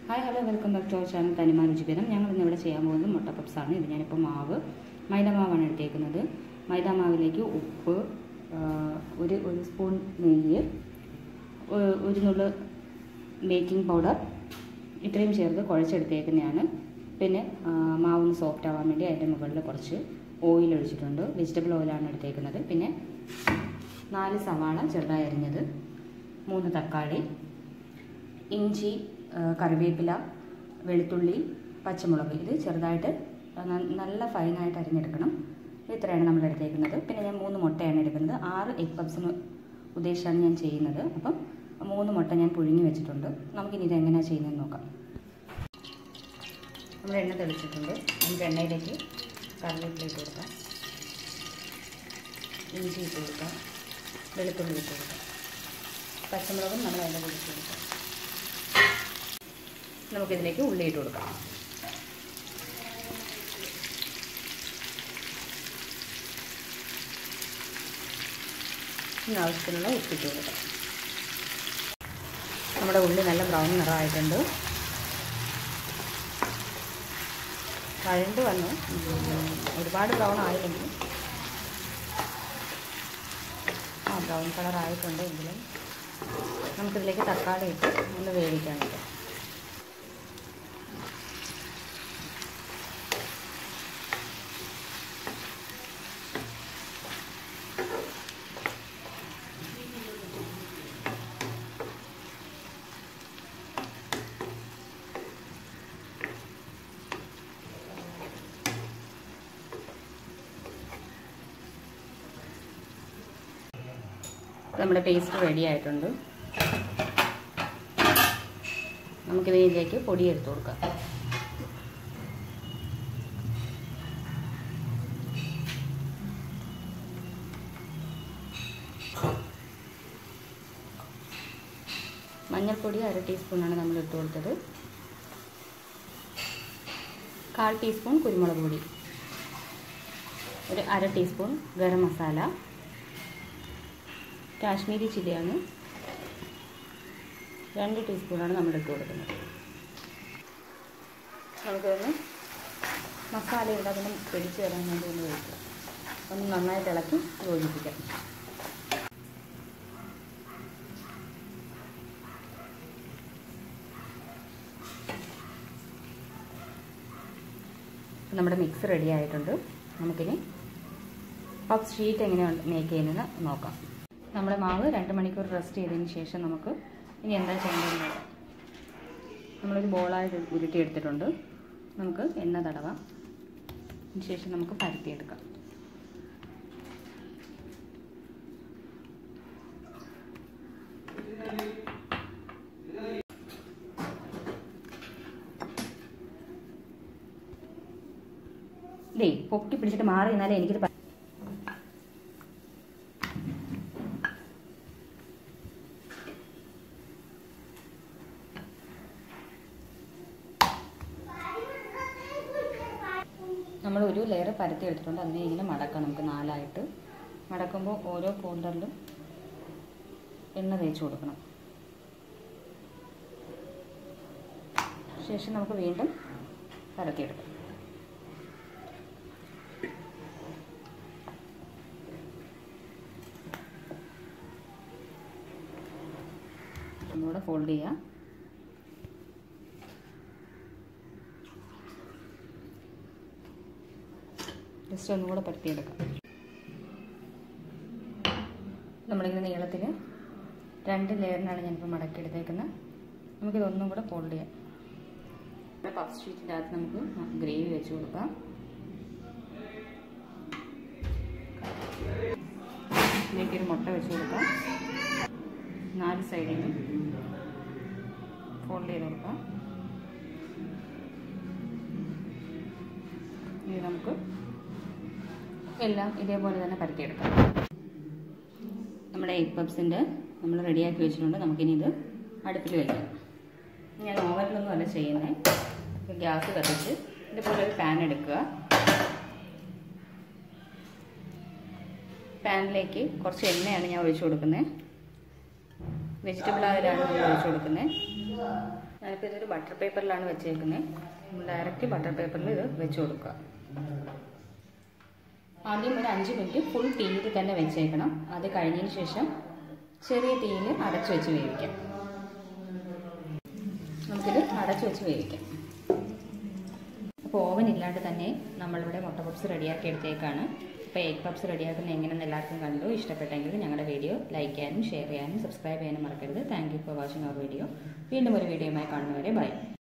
hi hello welcome back to our channel Thanima Ruchibhedam ഞങ്ങൾ ഇന്ന് ഇവിടെ ചെയ്യാൻ പോകുന്നത് മുട്ട പപ്സാണ് ഇത് ഞാനിപ്പോൾ മാവ് മൈദ മാവാണ് എടുത്തേക്കുന്നത് മൈദ മാവിലേക്ക് ഉപ്പ് ആ, ഒരു ഒരു സ്പൂൺ നെയ്യ് ഒ- ഒരു നുള്ളു ബേക്കിംഗ് പൗഡർ ഇത്രയും ചേർത്ത് കുഴച്ചെടുത്തേക്കുന്നതാണ് പിന്നെ ആ, മാവൊന്ന് സോഫ്റ്റ് ആവാൻ വേണ്ടി അതിൻ്റെ മുകളിൽ കുറച്ച് ഓയിൽ ഒഴിച്ചിട്ടുണ്ട് വെജിറ്റബിൾ ഓയിലാണ് എടുത്തേക്കുന്നത് പിന്നെ നാല് സവാള ചെറുതായി അരിഞ്ഞത് മൂന്ന് തക്കാളി ഇഞ്ചി ആ, കറിവേപ്പില വെളുത്തുള്ളി പച്ചമുളക് ഇത് ചെറുതായിട്ട് ന- നല്ല ഫൈനായിട്ട് അരിഞ്ഞെടുക്കണം ഇത്രയാണ് നമ്മൾ എടുത്തേക്കുന്നത് പിന്നെ ഞാൻ മൂന്ന് മുട്ടയാണ് എടുക്കുന്നത് ആറ് എഗ് പപ്സിന് ഉദ്ദേശിച്ചാണ് ഞാൻ ചെയ്യുന്നത് അപ്പം മൂന്ന് മുട്ട ഞാൻ പുഴുങ്ങി വെച്ചിട്ടുണ്ട് നമുക്കിനി ഇത് എങ്ങനെയാണ് ചെയ്യുന്നതെന്ന് നോക്കാം നമ്മൾ എണ്ണ തെളിച്ചിട്ടുണ്ട് നമുക്ക് എണ്ണയിലേക്ക് കറിവേപ്പില ഇട്ട് കൊടുക്കാം ഇഞ്ചി ഇട്ട് കൊടുക്കാം വെളുത്തുള്ളി ഇട്ട് കൊടുക്കാം പച്ചമുളകും നമ്മൾ അതിൻ്റെ കൂടി ഇട്ട് കൊടുക്കാം നമുക്കിതിലേക്ക് ഉള്ളി ഇട്ട് കൊടുക്കാം ഇനി ആവശ്യത്തിനുള്ള ഉപ്പിട്ട് കൊടുക്കാം നമ്മുടെ ഉള്ളി നല്ല ബ്രൗൺ നിറമായിട്ടുണ്ട് വഴണ്ട് വന്നു ഉം, ഒരുപാട് ബ്രൗൺ ആയില്ലെങ്കിൽ ആ ബ്രൗൺ കളർ ആയിട്ടുണ്ട് എങ്കിലും നമുക്കിതിലേക്ക് തക്കാളി ഇട്ട് ഒന്ന് വേവിക്കാനുണ്ട് നമ്മുടെ പേസ്റ്റ് റെഡി ആയിട്ടുണ്ട് നമുക്കിതിലേക്ക് പൊടി എടുത്ത് കൊടുക്കാം മഞ്ഞൾപ്പൊടി അര ടീസ്പൂണാണ് നമ്മൾ ഇട്ട് കൊടുത്തത് കാൽ ടീസ്പൂൺ കുരുമുളക് പൊടി ഒരു അര ടീസ്പൂൺ ഗരം മസാല കാശ്മീരി ചില്ലിയാണ് രണ്ട് ടീസ്പൂണാണ് നമ്മൾ ഇട്ട് കൊടുക്കുന്നത് നമുക്കൊന്ന് മസാല ഇവിടെ അതൊന്ന് പിടിച്ച് വരാൻ വേണ്ടി ഒന്ന് കഴിക്കാം ഒന്ന് നന്നായിട്ട് ഇളക്കി യോജിപ്പിക്കാം നമ്മുടെ മിക്സ് റെഡി ആയിട്ടുണ്ട് നമുക്കിനി പഫ് ഷീറ്റ് എങ്ങനെയാണ് മേക്ക് ചെയ്യുന്നത് നോക്കാം നമ്മുടെ മാവ് രണ്ട് മണിക്കൂർ റെസ്റ്റ് ചെയ്തതിന് ശേഷം നമുക്ക് ഇനി എന്താ ചെയ്യേണ്ടതെന്ന് നോക്കാം നമ്മളൊരു ബോളായിട്ട് ഉരുട്ടിയെടുത്തിട്ടുണ്ട് നമുക്ക് എണ്ണ തടവാം അതിന് ശേഷം നമുക്ക് പരത്തിയെടുക്കാം ഇതേ പൊക്കി പിടിച്ചിട്ട് മാറി നിന്നാലേ എനിക്കിത് പ- നമ്മൾ ഒരു ലെയർ പരത്തി എടുത്തിട്ടുണ്ട് അതിനെ ഇങ്ങനെ മടക്കാം നമുക്ക് നാലായിട്ട് മടക്കുമ്പോൾ ഓരോ കോണ്ടറിലും എണ്ണ തേച്ച് കൊടുക്കണം ശേഷം നമുക്ക് വീണ്ടും പരത്തിയെടുക്കാം ഒന്നുകൂടെ ഫോൾഡ് ചെയ്യാം ജസ്റ്റ് ഒന്നും കൂടെ പരത്തിയെടുക്കാം നമ്മളിങ്ങനെ നീളത്തിൽ രണ്ട് ലെയറിനാണ് ഞാനിപ്പോൾ മടക്കിയെടുത്തേക്കുന്നത് നമുക്കിതൊന്നും കൂടെ ഫോൾഡ് ചെയ്യാം പഫ് ഷീറ്റിൻ്റെ അകത്ത് നമുക്ക് ഗ്രേവി വെച്ച് കൊടുക്കാം ഇതിലേക്കൊരു മുട്ട വെച്ച് കൊടുക്കാം നാല് സൈഡിലും ഫോൾഡ് ചെയ്ത് കൊടുക്കാം ഇനി നമുക്ക് എല്ലാം ഇതേപോലെ തന്നെ പരത്തിയെടുക്കാം നമ്മുടെ എഗ് പപ്സിൻ്റെ നമ്മൾ റെഡിയാക്കി വെച്ചിട്ടുണ്ട് നമുക്കിനി ഇത് അടുപ്പിൽ വയ്ക്കാം ഞാൻ ഓവനിലൊന്നും അല്ല ചെയ്യുന്നത് ഗ്യാസ് കത്തിച്ച് ഇതുപോലെ ഒരു പാൻ എടുക്കുക പാനിലേക്ക് കുറച്ച് എണ്ണയാണ് ഞാൻ ഒഴിച്ചു കൊടുക്കുന്നത് വെജിറ്റബിൾ ഓയിലാണ് നമ്മൾ ഒഴിച്ചു കൊടുക്കുന്നത് ഞാനിപ്പോൾ ഇതൊരു ബട്ടർ പേപ്പറിലാണ് വെച്ചേക്കുന്നത് ഡയറക്റ്റ് ബട്ടർ പേപ്പറിൽ ഇത് വെച്ച് കൊടുക്കുക ആദ്യം ഒരു അഞ്ച് മിനിറ്റ് ഫുൾ തീയിൽ തന്നെ വെച്ചേക്കണം അത് കഴിഞ്ഞതിന് ശേഷം ചെറിയ തീയിൽ അടച്ചു വെച്ച് വേവിക്കാം നമുക്കിത് അടച്ചു വെച്ച് വേവിക്കാം അപ്പോൾ ഓവൻ ഇല്ലാണ്ട് തന്നെ നമ്മളിവിടെ മുട്ട പപ്സ് റെഡിയാക്കി എടുത്തേക്കാണ് അപ്പോൾ എഗ് പപ്സ് റെഡിയാക്കുന്നത് എങ്ങനെയെന്ന് എല്ലാവർക്കും കണ്ടു ഇഷ്ടപ്പെട്ടെങ്കിൽ ഞങ്ങളുടെ വീഡിയോ ലൈക്ക് ചെയ്യാനും ഷെയർ ചെയ്യാനും സബ്സ്ക്രൈബ് ചെയ്യാനും മറക്കരുത് thank you for watching our video വീണ്ടും ഒരു വീഡിയോയുമായി കാണുന്നവരെ ബൈ